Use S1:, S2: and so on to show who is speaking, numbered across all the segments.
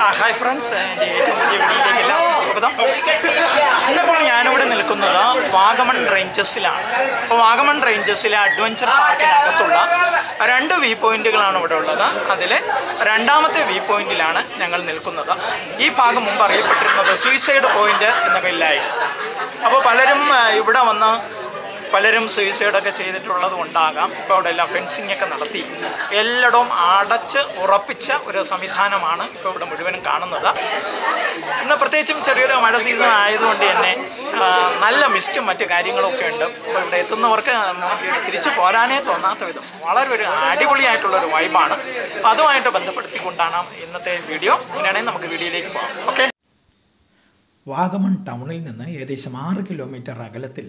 S1: hi friends എൻ്റെ ഏറ്റവും പുതിയ വീഡിയോയിലേക്ക് എല്ലാവർക്കും സ്വാഗതം ഇന്നിപ്പോൾ ഞാനിവിടെ നിൽക്കുന്നത് വാഗമൺ റേഞ്ചസിലാണ് അപ്പോൾ വാഗമൺ റേഞ്ചസിലെ അഡ്വഞ്ചർ പാർക്കിനകത്തുള്ള രണ്ട് വ്യൂ പോയിന്റുകളാണ് ഇവിടെ ഉള്ളത് അതിൽ രണ്ടാമത്തെ വ്യൂ പോയിന്റിലാണ് ഞങ്ങൾ നിൽക്കുന്നത് ഈ ഭാഗം മുമ്പ് അറിയപ്പെട്ടിരുന്നത് സൂയിസൈഡ് പോയിന്റ് എന്ന പേരിലായിരുന്നു അപ്പോൾ പലരും ആ, ഇവിടെ വന്ന് പലരും സൂയിസൈഡൊക്കെ ചെയ്തിട്ടുള്ളത് കൊണ്ടാകാം ഇപ്പോൾ അവിടെ എല്ലാം ഫെൻസിങ് ഒക്കെ നടത്തി എല്ലായിടവും അടച്ച് ഉറപ്പിച്ച ഒരു സംവിധാനമാണ് ഇപ്പോൾ ഇവിടെ മുഴുവനും കാണുന്നത് ഇന്ന് പ്രത്യേകിച്ചും ചെറിയൊരു മഴ സീസൺ ആയതുകൊണ്ട് തന്നെ ആ, നല്ല മിസ്റ്റും മറ്റു കാര്യങ്ങളൊക്കെ ഉണ്ട് അപ്പോൾ ഇവിടെ എത്തുന്നവർക്ക് നമുക്ക് തിരിച്ചു പോരാനേ തോന്നാത്ത വിധം വളരെ ഒരു അടിപൊളിയായിട്ടുള്ള ഒരു വൈബാണ് അപ്പോൾ അതുമായിട്ട് ബന്ധപ്പെടുത്തിക്കൊണ്ടാണ് ഇന്നത്തെ വീഡിയോ ഇങ്ങനെയാണെങ്കിൽ നമുക്ക് വീഡിയോയിലേക്ക് പോകാം ഓക്കെ വാഗമൺ ടൗണിൽ നിന്ന് ഏകദേശം ആറ് കിലോമീറ്റർ അകലത്തിൽ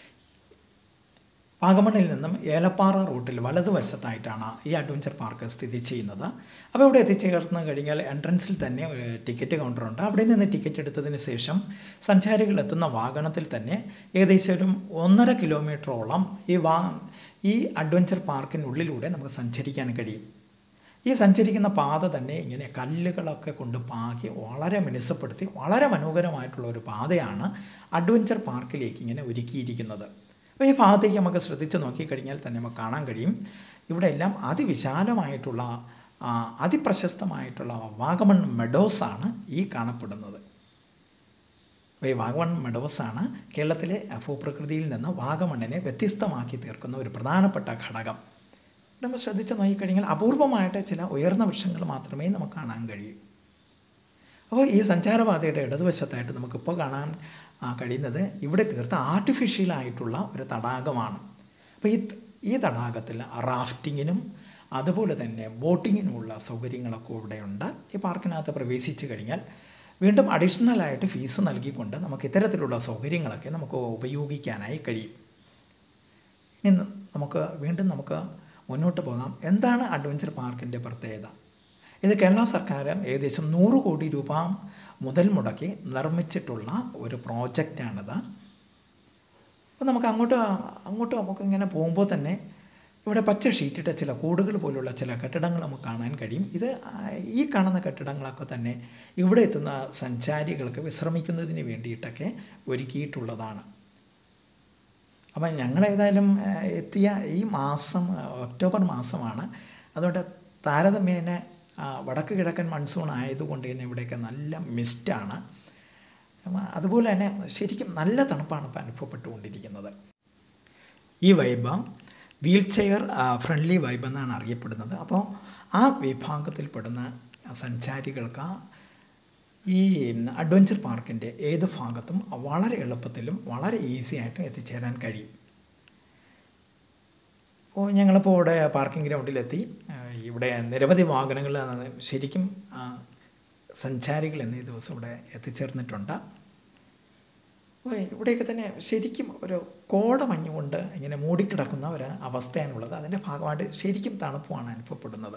S1: വാഗമണിൽ നിന്നും ഏലപ്പാറ റൂട്ടിൽ വലതുവശത്തായിട്ടാണ് ഈ അഡ്വഞ്ചർ പാർക്ക് സ്ഥിതി ചെയ്യുന്നത് അപ്പോൾ ഇവിടെ എത്തിച്ചേർന്ന് കഴിഞ്ഞാൽ എൻട്രൻസിൽ തന്നെ ഏഹ്, ടിക്കറ്റ് കൗണ്ടറുണ്ട് അവിടെ നിന്ന് ടിക്കറ്റ് എടുത്തതിന് ശേഷം സഞ്ചാരികൾ എത്തുന്ന വാഹനത്തിൽ തന്നെ ഏകദേശം ഒരു ഒന്നര കിലോമീറ്ററോളം ഈ വാ ഈ അഡ്വഞ്ചർ പാർക്കിനുള്ളിലൂടെ നമുക്ക് സഞ്ചരിക്കാൻ കഴിയും ഈ സഞ്ചരിക്കുന്ന പാത തന്നെ ഇങ്ങനെ കല്ലുകളൊക്കെ കൊണ്ട് പാകി വളരെ മിനുസപ്പെടുത്തി വളരെ മനോഹരമായിട്ടുള്ള ഒരു പാതയാണ് അഡ്വഞ്ചർ പാർക്കിലേക്ക് ഇങ്ങനെ ഒരുക്കിയിരിക്കുന്നത് അപ്പോൾ ഈ ഭാഗത്തേക്ക് നമുക്ക് ശ്രദ്ധിച്ച് നോക്കിക്കഴിഞ്ഞാൽ തന്നെ നമുക്ക് കാണാൻ കഴിയും ഇവിടെ എല്ലാം അതിവിശാലമായിട്ടുള്ള ആ, അതിപ്രശസ്തമായിട്ടുള്ള വാഗമൺ മെഡോസാണ് ഈ കാണപ്പെടുന്നത് അപ്പോൾ ഈ വാഗമൺ മെഡോസാണ് കേരളത്തിലെ ഭൂപ്രകൃതിയിൽ നിന്ന് വാഗമണ്ണിനെ വ്യത്യസ്തമാക്കി തീർക്കുന്ന ഒരു പ്രധാനപ്പെട്ട ഘടകം നമ്മൾ ശ്രദ്ധിച്ച് നോക്കിക്കഴിഞ്ഞാൽ അപൂർവമായിട്ട് ചില ഉയർന്ന വൃക്ഷങ്ങൾ മാത്രമേ നമുക്ക് കാണാൻ കഴിയൂ അപ്പോൾ ഈ സഞ്ചാരപാതയുടെ ഇടതുവശത്തായിട്ട് നമുക്കിപ്പോൾ കാണാൻ ആ, കഴിയുന്നത് ഇവിടെ തീർത്ത ആർട്ടിഫിഷ്യലായിട്ടുള്ള ഒരു തടാകമാണ് അപ്പോൾ ഈ ഈ തടാകത്തിൽ റാഫ്റ്റിങ്ങിനും അതുപോലെ തന്നെ ബോട്ടിങ്ങിനുമുള്ള സൗകര്യങ്ങളൊക്കെ ഇവിടെയുണ്ട് ഈ പാർക്കിനകത്ത് പ്രവേശിച്ചു കഴിഞ്ഞാൽ വീണ്ടും അഡീഷണലായിട്ട് ഫീസ് നൽകിക്കൊണ്ട് നമുക്ക് ഇത്തരത്തിലുള്ള സൗകര്യങ്ങളൊക്കെ നമുക്ക് ഉപയോഗിക്കാനായി കഴിയും ഇനി ന- നമുക്ക് വീണ്ടും നമുക്ക് മുന്നോട്ട് പോകാം എന്താണ് അഡ്വഞ്ചർ പാർക്കിൻ്റെ പ്രത്യേകത ഇത് കേരള സർക്കാർ ഏകദേശം നൂറ് കോടി രൂപ മുതൽ മുടക്കി നിർമ്മിച്ചിട്ടുള്ള ഒരു പ്രോജക്റ്റാണിത് അപ്പോൾ നമുക്ക് അങ്ങോട്ട് അങ്ങോട്ട് നമുക്ക് ഇങ്ങനെ പോകുമ്പോൾ തന്നെ ഇവിടെ പച്ച ഷീറ്റിട്ട ചില കൂടുകൾ പോലുള്ള ചില കെട്ടിടങ്ങൾ നമുക്ക് കാണാൻ കഴിയും ഇത് ആ, ഈ കാണുന്ന കെട്ടിടങ്ങളൊക്കെ തന്നെ ഇവിടെ എത്തുന്ന സഞ്ചാരികൾക്ക് വിശ്രമിക്കുന്നതിന് വേണ്ടിയിട്ടൊക്കെ ഒരുക്കിയിട്ടുള്ളതാണ് അപ്പം ഞങ്ങൾ ഏതായാലും ഏഹ്, എത്തിയ ഈ മാസം ഏഹ്, ഒക്ടോബർ മാസമാണ് അതുകൊണ്ട് താരതമ്യേന ആ, വടക്ക് കിഴക്കൻ മൺസൂൺ ആയതുകൊണ്ട് തന്നെ ഇവിടെയൊക്കെ നല്ല മിസ്റ്റാണ് അപ്പം അതുപോലെ തന്നെ ശരിക്കും നല്ല തണുപ്പാണ് ഇപ്പോൾ അനുഭവപ്പെട്ടുകൊണ്ടിരിക്കുന്നത് ഈ vibe wheelchair friendly vibe എന്നാണ് അറിയപ്പെടുന്നത് അപ്പോൾ ആ വിഭാഗത്തിൽപ്പെടുന്ന സഞ്ചാരികൾക്ക് ഈ അഡ്വഞ്ചർ പാർക്കിൻ്റെ ഏത് ഭാഗത്തും വളരെ എളുപ്പത്തിലും വളരെ ഈസി ആയിട്ടും എത്തിച്ചേരാൻ കഴിയും അപ്പോൾ ഞങ്ങളിപ്പോൾ ഇവിടെ പാർക്കിംഗ് ഗ്രൗണ്ടിലെത്തി ആ, ഇവിടെ നിരവധി വാഹനങ്ങൾ ശരിക്കും ആ, സഞ്ചാരികൾ എന്നീ ദിവസം ഇവിടെ എത്തിച്ചേർന്നിട്ടുണ്ട് അപ്പോൾ ഇവിടെയൊക്കെ തന്നെ ശരിക്കും ഒരു കോട മഞ്ഞുകൊണ്ട് ഇങ്ങനെ മൂടിക്കിടക്കുന്ന ഒരു അവസ്ഥയാണുള്ളത് അതിൻ്റെ ഭാഗമായിട്ട് ശരിക്കും തണുപ്പുമാണ് അനുഭവപ്പെടുന്നത്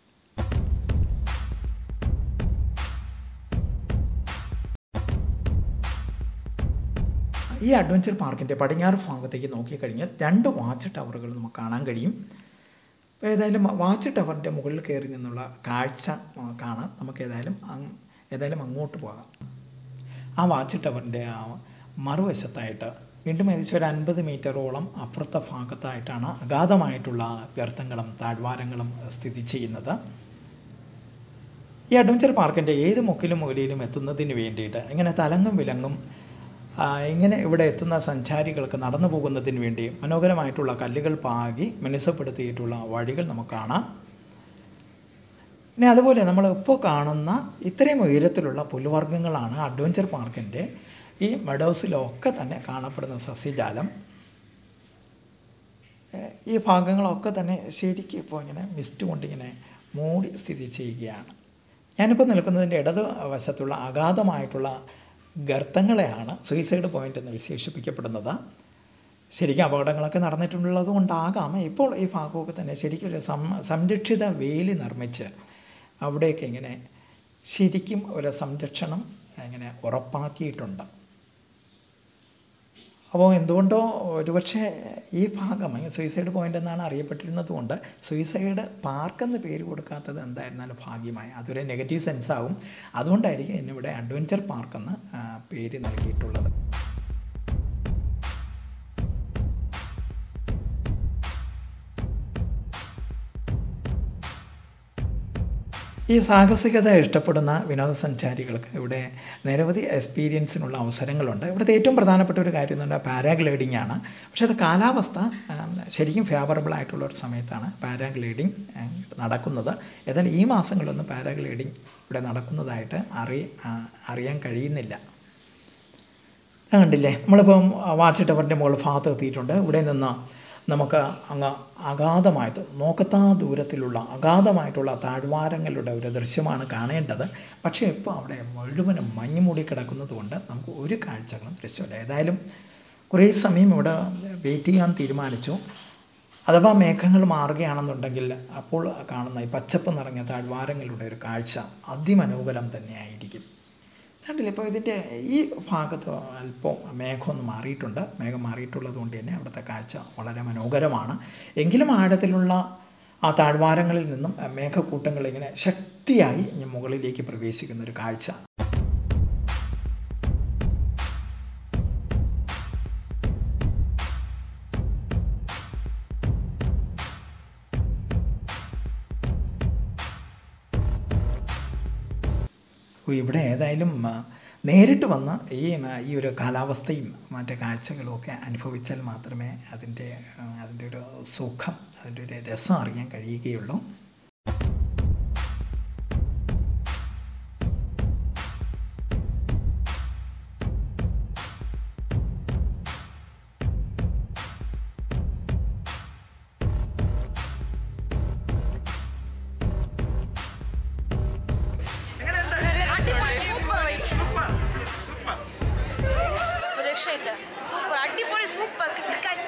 S1: ഈ അഡ്വഞ്ചർ പാർക്കിൻ്റെ പടിഞ്ഞാറ് ഭാഗത്തേക്ക് നോക്കിക്കഴിഞ്ഞാൽ രണ്ട് വാച്ച് ടവറുകൾ നമുക്ക് കാണാൻ കഴിയും അപ്പോൾ ഏതായാലും വാച്ച് ടവറിൻ്റെ മുകളിൽ കയറി നിന്നുള്ള കാഴ്ച ആ, കാണാം നമുക്ക് ഏതായാലും അങ് ഏതായാലും അങ്ങോട്ട് പോകാം ആ വാച്ച് ടവറിൻ്റെ ആ മറുവശത്തായിട്ട് വീണ്ടും ഏകദേശം ഒരു അൻപത് മീറ്ററോളം അപ്പുറത്തെ ഭാഗത്തായിട്ടാണ് അഗാധമായിട്ടുള്ള ഗർത്തങ്ങളും താഴ്വാരങ്ങളും സ്ഥിതി ചെയ്യുന്നത് ഈ അഡ്വഞ്ചർ പാർക്കിൻ്റെ ഏത് മുക്കിലും മൂലയിലും എത്തുന്നതിന് വേണ്ടിയിട്ട് ഇങ്ങനെ തലങ്ങും വിലങ്ങും ആ, ഇങ്ങനെ ഇവിടെ എത്തുന്ന സഞ്ചാരികൾക്ക് നടന്നു പോകുന്നതിന് വേണ്ടി മനോഹരമായിട്ടുള്ള കല്ലുകൾ പാകി മിനുസപ്പെടുത്തിയിട്ടുള്ള വഴികൾ നമുക്ക് കാണാം ഇനി അതുപോലെ നമ്മൾ ഇപ്പോൾ കാണുന്ന ഇത്രയും ഉയരത്തിലുള്ള പുൽവർഗ്ഗങ്ങളാണ് അഡ്വഞ്ചർ പാർക്കിൻ്റെ ഈ മെഡോസിലൊക്കെ തന്നെ കാണപ്പെടുന്ന സസ്യജാലം ഏഹ് ഈ ഭാഗങ്ങളൊക്കെ തന്നെ ശരിക്കും ഇപ്പോൾ ഇങ്ങനെ മിസ്റ്റ് കൊണ്ടിങ്ങനെ മൂടി സ്ഥിതി ചെയ്യുകയാണ് ഞാനിപ്പോൾ നിൽക്കുന്നതിൻ്റെ ഇടത് വശത്തുള്ള അഗാധമായിട്ടുള്ള ഗർത്തങ്ങളെയാണ് സൂയിസൈഡ് പോയിൻ്റ് എന്ന് വിശേഷിപ്പിക്കപ്പെടുന്നത് ശരിക്കും അപകടങ്ങളൊക്കെ നടന്നിട്ടുള്ളത് കൊണ്ടാകാം ഇപ്പോൾ ഈ ഭാഗമൊക്കെ തന്നെ ശരിക്കും ഒരു സം സംരക്ഷിത വേലി നിർമ്മിച്ച് അവിടെയൊക്കെ ഇങ്ങനെ ശരിക്കും ഒരു സംരക്ഷണം ഇങ്ങനെ ഉറപ്പാക്കിയിട്ടുണ്ട് അപ്പോൾ എന്തുകൊണ്ടോ ഒരുപക്ഷെ ഈ ഭാഗം സൂയിസൈഡ് പോയിന്റ് എന്നാണ് അറിയപ്പെട്ടിരുന്നത് കൊണ്ട് സൂയിസൈഡ് പാർക്ക് എന്ന് പേര് കൊടുക്കാത്തത് എന്തായിരുന്നാലും ഭാഗ്യമായി അതൊരു നെഗറ്റീവ് സെൻസ് ആവും അതുകൊണ്ടായിരിക്കും ഇന്നിവിടെ അഡ്വഞ്ചർ പാർക്ക് എന്ന് ആ, പേര് നൽകിയിട്ടുള്ളത് ഈ സാഹസികത ഇഷ്ടപ്പെടുന്ന വിനോദസഞ്ചാരികൾക്ക് ഇവിടെ നിരവധി എക്സ്പീരിയൻസിനുള്ള അവസരങ്ങളുണ്ട് ഇവിടുത്തെ ഏറ്റവും പ്രധാനപ്പെട്ട ഒരു കാര്യം എന്ന് പറഞ്ഞാൽ പാരാഗ്ലൈഡിംഗ് ആണ് പക്ഷേ അത് കാലാവസ്ഥ ആം, ശരിക്കും ഫേവറബിൾ ആയിട്ടുള്ള ഒരു സമയത്താണ് പാരാഗ്ലൈഡിംഗ് ആ, നടക്കുന്നത് എന്നാൽ ഈ മാസങ്ങളിലൊന്നും പാരാഗ്ലൈഡിംഗ് ഇവിടെ നടക്കുന്നതായിട്ട് അറി ആ, അറിയാൻ കഴിയുന്നില്ല ആ കണ്ടില്ലേ നമ്മളിപ്പം വാച്ച് ടവറിൻ്റെ മുകൾ ഭാഗത്ത് എത്തിയിട്ടുണ്ട് ഇവിടെ നിന്ന് നമുക്ക് അങ്ങ് അഗാധമായിട്ട് നോക്കത്താ ദൂരത്തിലുള്ള അഗാധമായിട്ടുള്ള താഴ്വാരങ്ങളുടെ ഒരു ദൃശ്യമാണ് കാണേണ്ടത് പക്ഷേ ഇപ്പോൾ അവിടെ മുഴുവനും മഞ്ഞ് മൂടി കിടക്കുന്നത് കൊണ്ട് നമുക്ക് ഒരു കാഴ്ചകളും ദൃശ്യമില്ല ഏതായാലും കുറേ സമയം ഇവിടെ വെയിറ്റ് ചെയ്യാൻ തീരുമാനിച്ചു അഥവാ മേഘങ്ങൾ മാറുകയാണെന്നുണ്ടെങ്കിൽ അപ്പോൾ കാണുന്ന ഈ പച്ചപ്പ് നിറഞ്ഞ താഴ്വാരങ്ങളുടെ ഒരു കാഴ്ച അതിമനോഹരം തന്നെയായിരിക്കും കണ്ടില്ലേ ഇപ്പോൾ ഇതിൻ്റെ ഈ ഭാഗത്ത് അല്പം മേഘമൊന്ന് മാറിയിട്ടുണ്ട് മേഘം മാറിയിട്ടുള്ളത് കൊണ്ട് തന്നെ അവിടുത്തെ കാഴ്ച വളരെ മനോഹരമാണ് എങ്കിലും ആഴത്തിലുള്ള ആ താഴ്വാരങ്ങളിൽ നിന്നും മേഘക്കൂട്ടങ്ങൾ ഇങ്ങനെ ശക്തിയായി ഇനി മുകളിലേക്ക് പ്രവേശിക്കുന്ന ഒരു കാഴ്ച ഓ, ഇവിടെ ഏതായാലും ആ, നേരിട്ട് വന്ന് ഈ ആ, ഈ ഒരു കാലാവസ്ഥയും മറ്റു കാഴ്ചകളും ഒക്കെ അനുഭവിച്ചാൽ മാത്രമേ അതിൻ്റെ ആ, അതിൻ്റെ ഒരു സുഖം അതിൻ്റെ ഒരു രസം അറിയാൻ കഴിയുകയുള്ളൂ
S2: സൂപ്പർ ഒരു രക്ഷയില്ല സൂപ്പർ അടിപൊളി സൂപ്പർ കിടക്കാച്ചി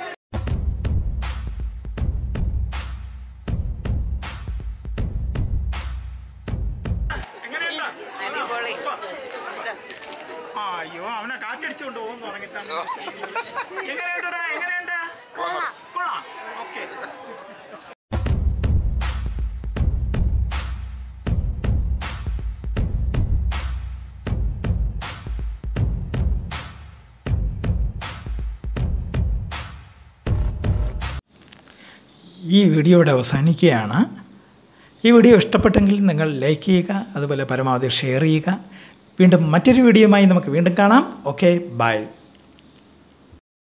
S2: അടിപൊളി
S1: ആ അയ്യോ അവനെ കാറ്റടിച്ചുകൊണ്ട് പോകുന്നു പറഞ്ഞിട്ടാണ് എങ്ങനെയുണ്ടടാ എങ്ങനെയുണ്ട് കൊള്ളാം ഓക്കെ ഈ വീഡിയോ ഇവിടെ അവസാനിക്കുകയാണ് ഈ വീഡിയോ ഇഷ്ടപ്പെട്ടെങ്കിൽ നിങ്ങൾ ലൈക്ക് ചെയ്യുക അതുപോലെ പരമാവധി ഷെയർ ചെയ്യുക വീണ്ടും മറ്റൊരു വീഡിയോയുമായി നമുക്ക് വീണ്ടും കാണാം ഓക്കെ ബൈ